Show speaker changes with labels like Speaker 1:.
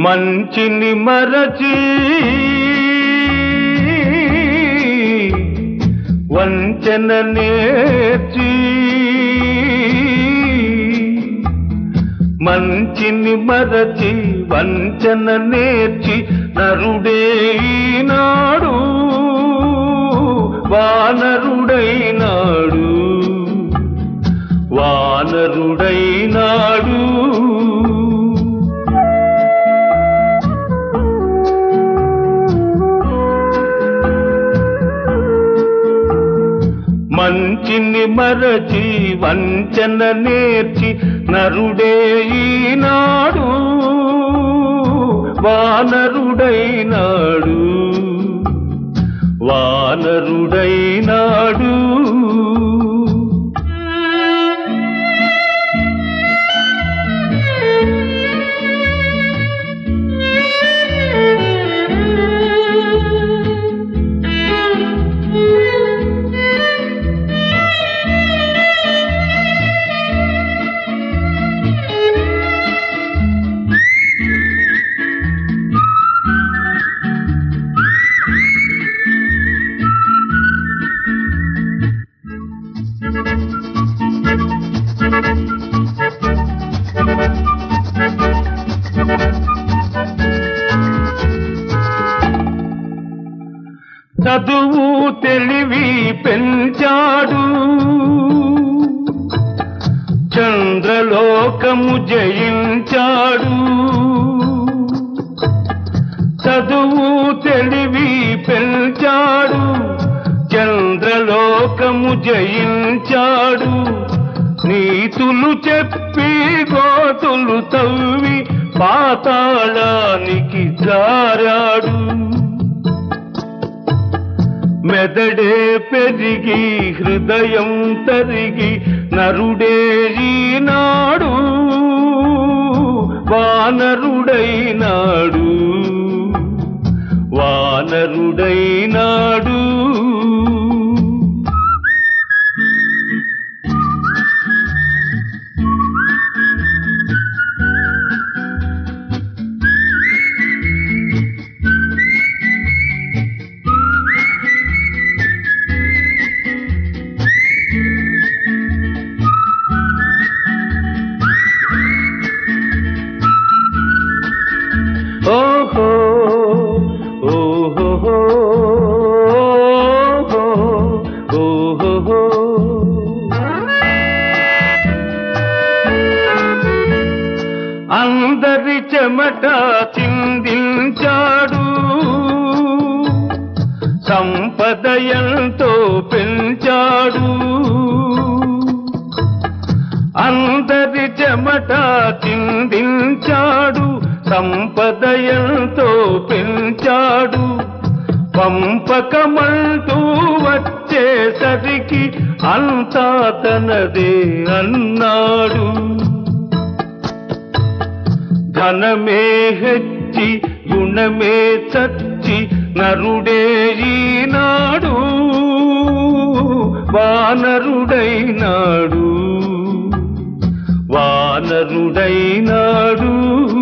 Speaker 1: మంచిని మరచి వంచన నేర్చి మంచిని మరచి వంచన నేర్చి నరుడే ఈనాడు వానరుడైనాడు వానరుడైనాడు మంచిని మరచి వంచన నేర్చి నరుడే ఈనాడు వానరుడైనాడు వానరుడైనాడు చదువు తెలివి పెంచాడు చంద్రలోకము జయించాడు చదువు తెలివి పెంచాడు చంద్రలోకము జయించాడు నీతులు చెప్పి గోతులు తవ్వి పాతాళానికి జారాడు మెదడే పెరిగి హృదయం తరిగి నరుడే ఈనాడు వానరుడైనాడు వానరుడైనాడు ఓహో ఓహో ఓహో అందరి చెమట చిందించాడు సంపద ఎంతో పెంచాడు అందరి చెమట చిందించాడు సంపద ఎంతో పెంచాడు పంపకమంటూ వచ్చేసరికి అంతా తనదే అన్నాడు ధనమే హెచ్చి గుణమే చచ్చి నరుడే ఈనాడు వానరుడైనాడు వానరుడైనాడు